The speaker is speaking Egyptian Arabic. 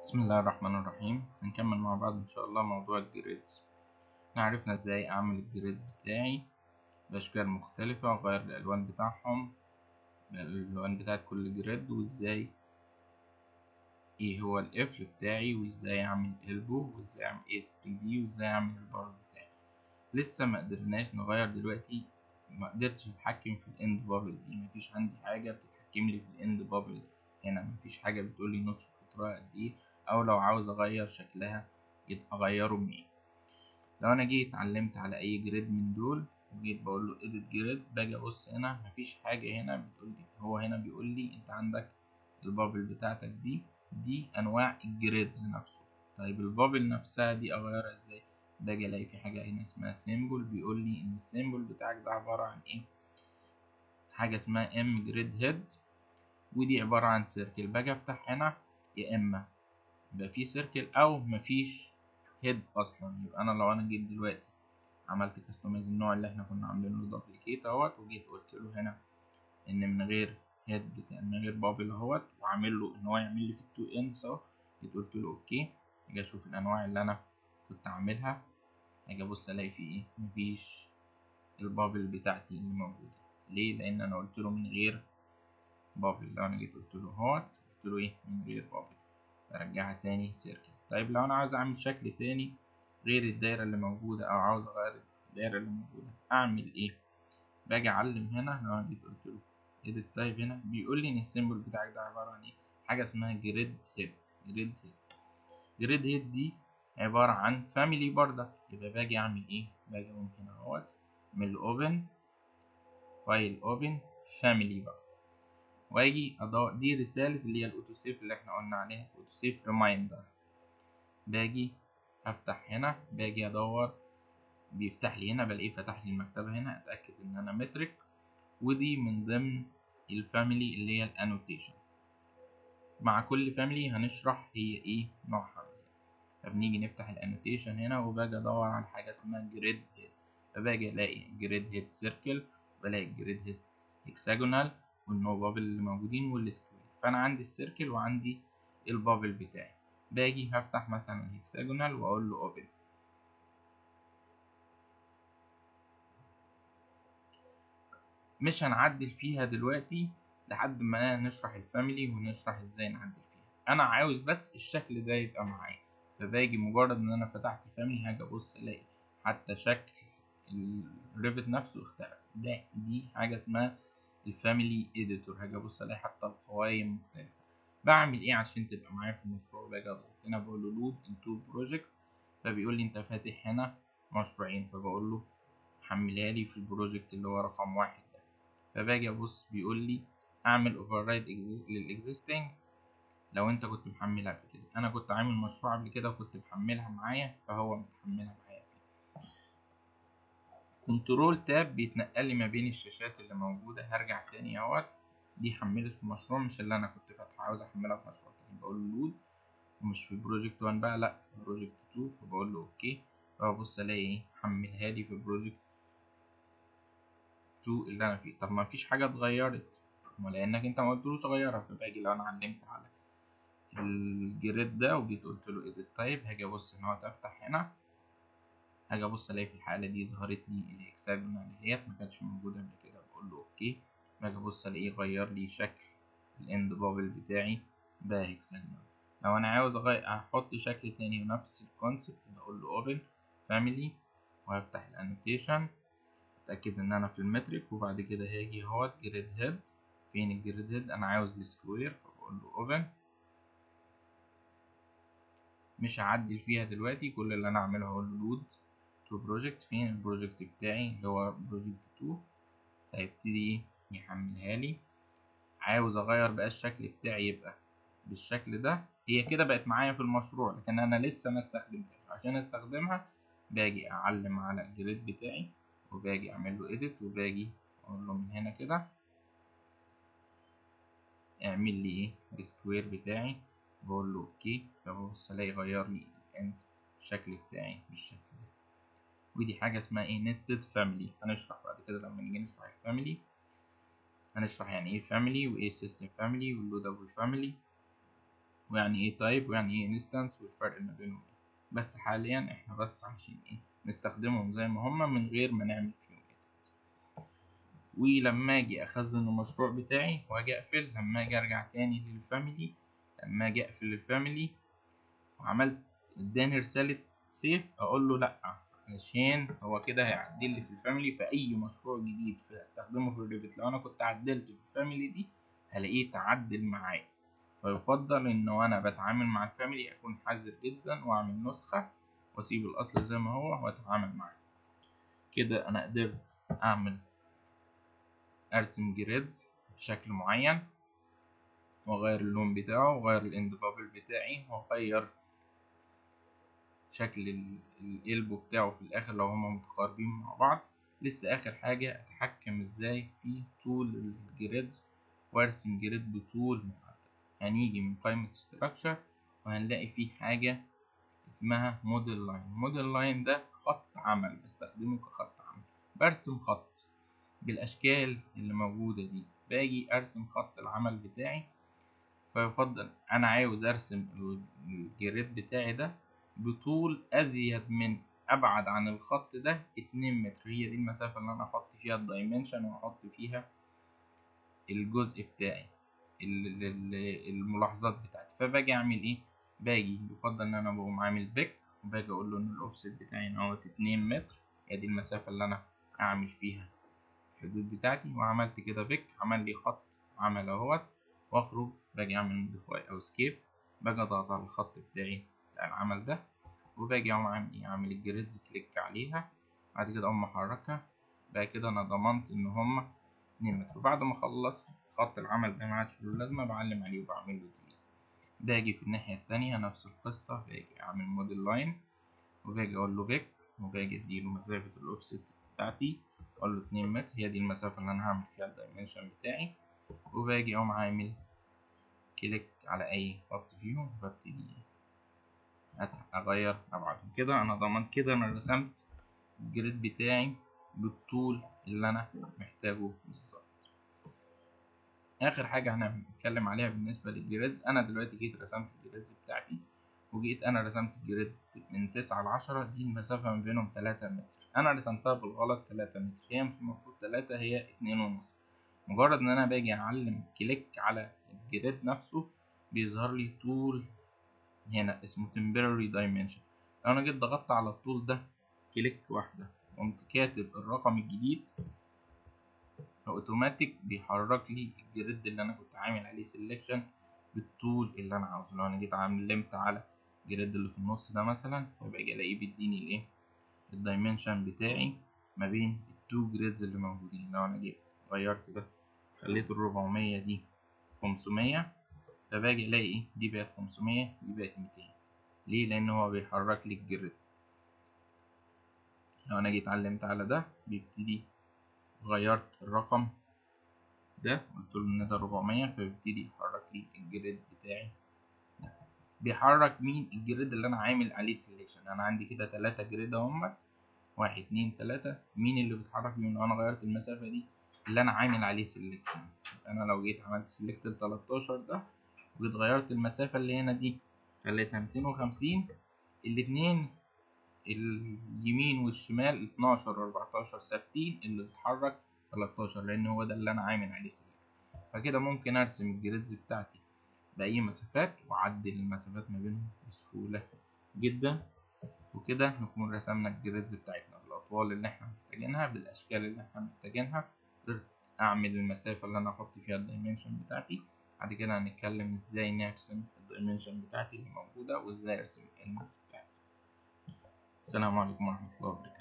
بسم الله الرحمن الرحيم هنكمل مع بعض ان شاء الله موضوع الجريدز احنا عرفنا ازاي اعمل الجريد بتاعي باشكال مختلفة واغير الالوان بتاعهم الالوان بتاعت كل جريد وازاي ايه هو القفل بتاعي وازاي اعمل البو وازاي اعمل ايه 3 دي وازاي اعمل البار بتاعي لسه ما قدرناش نغير دلوقتي ما قدرتش اتحكم في الاند بابل دي مفيش عندي حاجة بتتحكم لي في الاند بابل هنا مفيش حاجة بتقول لي نص قطرها قد ايه او لو عاوز اغير شكلها يبقى اغيره منين لو انا جيت اتعلمت على اي جريد من دول وجيت بقول له edit جريد باجي ابص هنا مفيش حاجه هنا بتقول لي هو هنا بيقول لي انت عندك البابل بتاعتك دي دي انواع الجريدز نفسه طيب البابل نفسها دي اغيرها ازاي باجي الاقي في حاجه هنا اسمها سيمبل بيقول لي ان السيمبل بتاعك ده عباره عن ايه حاجه اسمها ام جريد هيد ودي عباره عن سيركل باجي افتح هنا يا اما يبقى في سيركل او مفيش هيد اصلا يبقى انا لو انا جيت دلوقتي عملت كاستمايز النوع اللي احنا كنا عاملينه له دبليكيت اهوت وجيت قلت له هنا ان من غير هيد بتاع من غير بابل اهوت وعامل له ان هو يعمل لي في التو اندز اهو جيت قلت له اوكي اجي اشوف الانواع اللي انا كنت عاملها اجي ابص الاقي في ايه مفيش البابل بتاعتي اللي موجوده ليه لان انا قلت له من غير بابل لو انا جيت قلت له اهوت قلت له ايه من غير بابل ارجعها تاني سيركل طيب لو انا عاوز اعمل شكل تاني غير الدايرة اللي موجودة او عاوز اغير الدايرة اللي موجودة اعمل ايه باجي اعلم هنا لو انا جيت قلت له edit type هنا بيقول لي ان السيمبل بتاعك ده عبارة عن ايه حاجة اسمها جريد هيد جريد هيد جريد هيد دي عبارة عن فاميلي بردك يبقى باجي اعمل ايه باجي اقوم هنا اهوت من الاوبن فايل اوبن فاميلي بقى واجي ادور دي رسالة اللي هي الاوتو سيف اللي احنا قلنا عليها اوتو سيف ريمايندر باجي افتح هنا باجي ادور بيفتح لي هنا بلاقيه فتح لي المكتبة هنا اتأكد ان انا مترك ودي من ضمن الفاميلي اللي هي الانوتيشن مع كل فاميلي هنشرح هي ايه نوعها فبنيجي نفتح الانوتيشن هنا وباجي ادور على حاجة اسمها جريد هيد فباجي الاقي جريد هيد سيركل بلاقي جريد هيد هكساجونال والنو بابل اللي موجودين والسكوير فانا عندي السيركل وعندي البابل بتاعي باجي هفتح مثلا هكساجونال واقول له اوبن مش هنعدل فيها دلوقتي لحد ما نشرح الفاميلي ونشرح ازاي نعدل فيها انا عاوز بس الشكل ده يبقى معايا فباجي مجرد ان انا فتحت فاميلي هاجي ابص الاقي حتى شكل الريفت نفسه اختلف ده دي حاجه اسمها الفاميلي اديتور هاجي ابص الاقي حتى القوائم مختلفه بعمل ايه عشان تبقى معايا في المشروع باجي اضغط هنا بقول له لود انتو بروجكت فبيقول لي انت فاتح هنا مشروعين فبقول له حملها لي في البروجكت اللي هو رقم واحد ده فباجي ابص بيقول لي اعمل اوفر رايد للاكزيستنج لو انت كنت محملها قبل كده انا كنت عامل مشروع قبل كده وكنت محملها معايا فهو متحملها معايا كنترول تاب بيتنقل لي ما بين الشاشات اللي موجودة هرجع تاني اهوت دي حملت في مشروع مش اللي انا كنت فاتحه عاوز احملها في مشروع تاني بقول له لود ومش في بروجكت 1 بقى لا في بروجكت 2 فبقول له اوكي فببص الاقي ايه حملها لي في بروجكت 2 اللي انا فيه طب ما فيش حاجة اتغيرت ما لانك انت ما قلتلوش غيرها فباجي لو انا علمت على الجريد ده وجيت قلت له edit type هاجي ابص ان هو افتح هنا هاجي ابص الاقي في الحاله دي ظهرت لي الهكساجونال ديت ما كانتش موجوده قبل كده بقول له اوكي باجي ابص الاقيه غير لي شكل الاند بابل بتاعي بقى هكساجونال لو انا عاوز اغير احط شكل تاني ونفس الكونسبت بقول له اوبن فاميلي وهفتح الانوتيشن اتاكد ان انا في المترك وبعد كده هاجي اهوت جريد هيد فين الجريد هيد انا عاوز السكوير فبقول له اوبن مش هعدل فيها دلوقتي كل اللي انا اعمله هقول له لود تو بروجكت فين البروجكت بتاعي اللي هو بروجكت 2 هيبتدي يحملها لي عاوز اغير بقى الشكل بتاعي يبقى بالشكل ده هي كده بقت معايا في المشروع لكن انا لسه ما استخدمتهاش عشان استخدمها باجي اعلم على الجريد بتاعي وباجي اعمل له edit وباجي اقول له من هنا كده اعمل لي ايه السكوير بتاعي بقول له اوكي فببص الاقي غير لي الاند الشكل بتاعي بالشكل ده ودي حاجة اسمها ايه نستد فاميلي هنشرح بعد كده لما نيجي نشرح الفاميلي هنشرح يعني ايه فاميلي وايه سيستم فاميلي واللودابل فاميلي ويعني ايه تايب ويعني ايه انستنس والفرق ما بينهم بس حاليا احنا بس عشان ايه نستخدمهم زي ما هما من غير ما نعمل فيهم ولما اجي اخزن المشروع بتاعي واجي اقفل لما اجي ارجع تاني للفاميلي لما اجي اقفل الفاميلي وعملت اداني رسالة سيف اقول له لا علشان هو كده هيعدل لي في الفاميلي في اي مشروع جديد استخدمه في الريفت لو انا كنت عدلت في الفاميلي دي هلاقيه تعدل معايا فيفضل انه انا بتعامل مع الفاميلي اكون حذر جدا واعمل نسخة واسيب الاصل زي ما هو واتعامل معاه كده انا قدرت اعمل ارسم جريدز بشكل معين واغير اللون بتاعه واغير الاند بابل بتاعي واغير شكل الالبو بتاعه في الاخر لو هما متقاربين مع بعض لسه اخر حاجة اتحكم ازاي في طول الجريدز وارسم جريد بطول محدد هنيجي من قائمة structure وهنلاقي فيه حاجة اسمها موديل لاين موديل لاين ده خط عمل بستخدمه كخط عمل برسم خط بالاشكال اللي موجودة دي باجي ارسم خط العمل بتاعي فيفضل انا عاوز ارسم الجريد بتاعي ده بطول ازيد من ابعد عن الخط ده اتنين متر هي دي المسافة اللي انا احط فيها الدايمنشن واحط فيها الجزء بتاعي الملاحظات بتاعتي فباجي اعمل ايه باجي يفضل ان انا بقوم عامل بيك وباجي اقول له ان الاوفست بتاعي ان هو اتنين متر هي دي المسافة اللي انا اعمل فيها الحدود بتاعتي وعملت كده بيك عمل لي خط عمل اهوت واخرج باجي اعمل موديفاي او سكيب باجي اضغط على الخط بتاعي بتاع العمل ده وباجي اقوم عامل ايه اعمل الجريدز كليك عليها بعد كده اقوم محركها بقى كده انا ضمنت ان هما اتنين متر بعد ما اخلص خط العمل ده معادش له لازمة بعلم عليه وبعمل له ديليت باجي في الناحية التانية نفس القصة باجي اعمل موديل لاين وباجي اقول له بيك وباجي اديله مسافة الاوفست بتاعتي اقول له اتنين متر هي دي المسافة اللي انا هعمل فيها الدايمنشن بتاعي وباجي اقوم عامل كليك على اي خط فيهم وببتدي اغير ابعادهم كده انا ضمنت كده انا رسمت الجريد بتاعي بالطول اللي انا محتاجه بالظبط اخر حاجه احنا بنتكلم عليها بالنسبه للجريدز انا دلوقتي جيت رسمت الجريدز بتاعتي وجيت انا رسمت الجريد من تسعة لعشرة دي المسافة ما بينهم تلاتة متر أنا رسمتها بالغلط تلاتة متر هي مش المفروض تلاتة هي اتنين ونص مجرد إن أنا باجي أعلم كليك على الجريد نفسه بيظهر لي طول هنا اسمه temporary dimension لو أنا جيت ضغطت على الطول ده كليك واحدة قمت كاتب الرقم الجديد اوتوماتيك بيحرك لي الجريد اللي انا كنت عامل عليه سيلكشن بالطول اللي انا عاوزه لو انا جيت علمت على الجريد اللي في النص ده مثلا فباجي الاقيه بيديني الايه الدايمنشن بتاعي ما بين التو جريدز اللي موجودين لو انا جيت غيرت ده خليت الربعمية دي خمسمية فباجي الاقي ايه دي بقت خمسمية دي بقت ميتين ليه لان هو بيحرك لي الجريد لو انا جيت علمت على ده بيبتدي غيرت الرقم ده قلت له ان ده 400 فبيبتدي يحرك لي الجريد بتاعي ده بيحرك مين الجريد اللي انا عامل عليه سيلكشن انا عندي كده تلاتة جريد اهمت واحد اتنين تلاتة مين اللي بيتحرك بيهم لو انا غيرت المسافة دي اللي انا عامل عليه سيلكشن انا لو جيت عملت سيلكت ال 13 ده وجيت غيرت المسافة اللي هنا دي خليتها 250 الاتنين اليمين والشمال 12 14 ثابتين اللي بيتحرك 13 لان هو ده اللي انا عامل عليه سيلكت فكده ممكن ارسم الجريدز بتاعتي باي مسافات واعدل المسافات ما بينهم بسهوله جدا وكده نكون رسمنا الجريدز بتاعتنا بالاطوال اللي احنا محتاجينها بالاشكال اللي احنا محتاجينها قدرت اعمل المسافه اللي انا احط فيها الدايمنشن بتاعتي بعد كده هنتكلم ازاي نرسم الدايمنشن بتاعتي اللي موجوده وازاي ارسم المسافه بتاعتي السلام عليكم ورحمه الله وبركاته